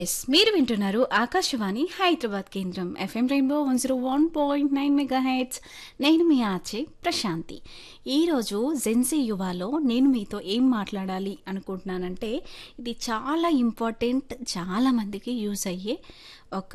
yes మీరు వింటున్నారు ఆకాశవాణి హైదరాబాద్ కేంద్రం FM rainbow one zero one point nine megahertz నేను మీ ఆచే ప్రశాంతి ఈరోజు జెన్సీ యువాలో నేను మీతో ఏం మాట్లాడాలి అనుకుంటున్నానంటే ఇది చాలా ఇంపార్టెంట్ చాలా మందికి యూజ్ అయ్యే ఒక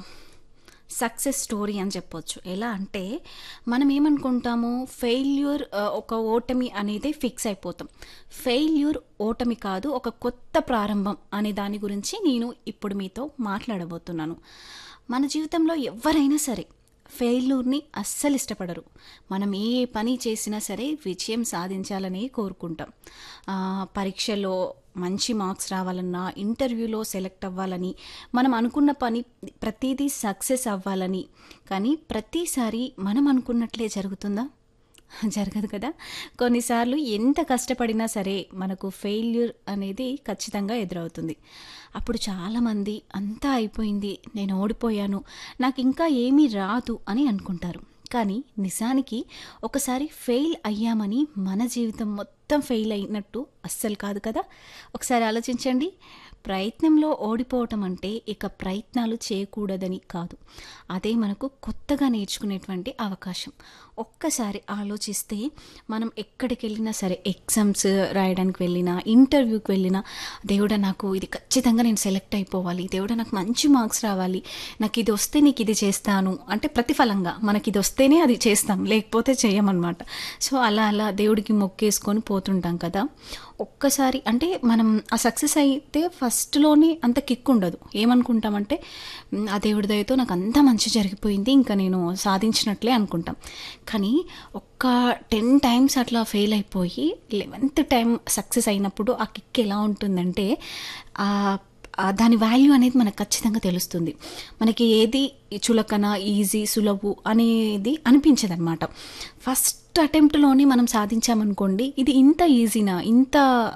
సక్సెస్ స్టోరీ అని చెప్పొచ్చు ఎలా అంటే మనం ఏమనుకుంటాము ఫెయిల్యూర్ ఒక ఓటమి అనేది ఫిక్స్ అయిపోతాం ఫెయిల్యూర్ ఓటమి కాదు ఒక కొత్త ప్రారంభం అనే దాని గురించి నేను ఇప్పుడు మీతో మాట్లాడబోతున్నాను మన జీవితంలో ఎవరైనా సరే ఫెయిల్యూర్ని అస్సలు ఇష్టపడరు మనం ఏ పని చేసినా సరే విజయం సాధించాలని కోరుకుంటాం ఆ, పరీక్షలో మంచి మార్క్స్ రావాలన్నా ఇంటర్వ్యూలో సెలెక్ట్ అవ్వాలని మనం అనుకున్న పని ప్రతిదీ సక్సెస్ అవ్వాలని కానీ ప్రతిసారి మనం అనుకున్నట్లే జరుగుతుందా జరగదు కదా కొన్నిసార్లు ఎంత కష్టపడినా సరే మనకు ఫెయిల్యూర్ అనేది ఖచ్చితంగా ఎదురవుతుంది అప్పుడు చాలామంది అంతా అయిపోయింది నేను ఓడిపోయాను నాకు ఇంకా ఏమీ రాదు అని అనుకుంటారు కానీ నిజానికి ఒకసారి ఫెయిల్ అయ్యామని మన జీవితం మొత్తం ఫెయిల్ అయినట్టు అస్సలు కాదు కదా ఒకసారి ఆలోచించండి ప్రయత్నంలో ఓడిపోవటం అంటే ఇక ప్రయత్నాలు చేయకూడదని కాదు అదే మనకు కొత్తగా నేర్చుకునేటువంటి అవకాశం ఒక్కసారి ఆలోచిస్తే మనం ఎక్కడికి వెళ్ళినా సరే ఎగ్జామ్స్ రాయడానికి వెళ్ళినా ఇంటర్వ్యూకి వెళ్ళినా దేవుడా నాకు ఇది ఖచ్చితంగా నేను సెలెక్ట్ అయిపోవాలి దేవుడా నాకు మంచి మార్క్స్ రావాలి నాకు ఇది వస్తే నీకు ఇది చేస్తాను అంటే ప్రతిఫలంగా మనకి ఇది వస్తేనే అది చేస్తాం లేకపోతే చేయమన్నమాట సో అలా అలా దేవుడికి మొక్కేసుకొని పోతుంటాం కదా ఒక్కసారి అంటే మనం ఆ సక్సెస్ అయితే ఫస్ట్లోనే అంత కిక్ ఉండదు ఏమనుకుంటామంటే "మ్, ఆ దేవుడి దయతో నాకు అంత మంచి జరిగిపోయింది ఇంకా నేను సాధించినట్లే అనుకుంటాం కానీ ఒక్క టెన్ టైమ్స్ అట్లా ఫెయిల్ అయిపోయి లెవెన్త్ టైం సక్సెస్ అయినప్పుడు ఆ కిక్ ఎలా ఉంటుందంటే ఆ ఆ దాని వాల్యూ అనేది మనకు ఖచ్చితంగా తెలుస్తుంది మనకి ఏది చులకన ఈజీ సులభు అనేది అనిపించదు అనమాట ఫస్ట్ అటెంప్ట్లోనే మనం సాధించామనుకోండి ఇది ఇంత ఈజీనా ఇంత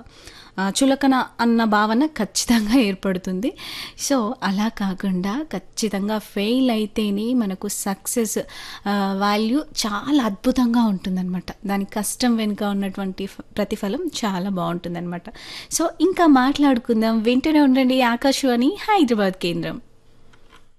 ఆ, చులకన అన్న భావన ఖచ్చితంగా ఏర్పడుతుంది సో అలా కాకుండా ఖచ్చితంగా ఫెయిల్ అయితేనే మనకు సక్సెస్ వాల్యూ చాలా అద్భుతంగా ఉంటుందన్నమాట దాని కష్టం వెనుక ఉన్నటువంటి ఫ- ప్రతిఫలం చాలా బాగుంటుందన్నమాట సో ఇంకా మాట్లాడుకుందాం వింటూనే ఉండండి ఆకాశవాణి హైదరాబాద్ కేంద్రం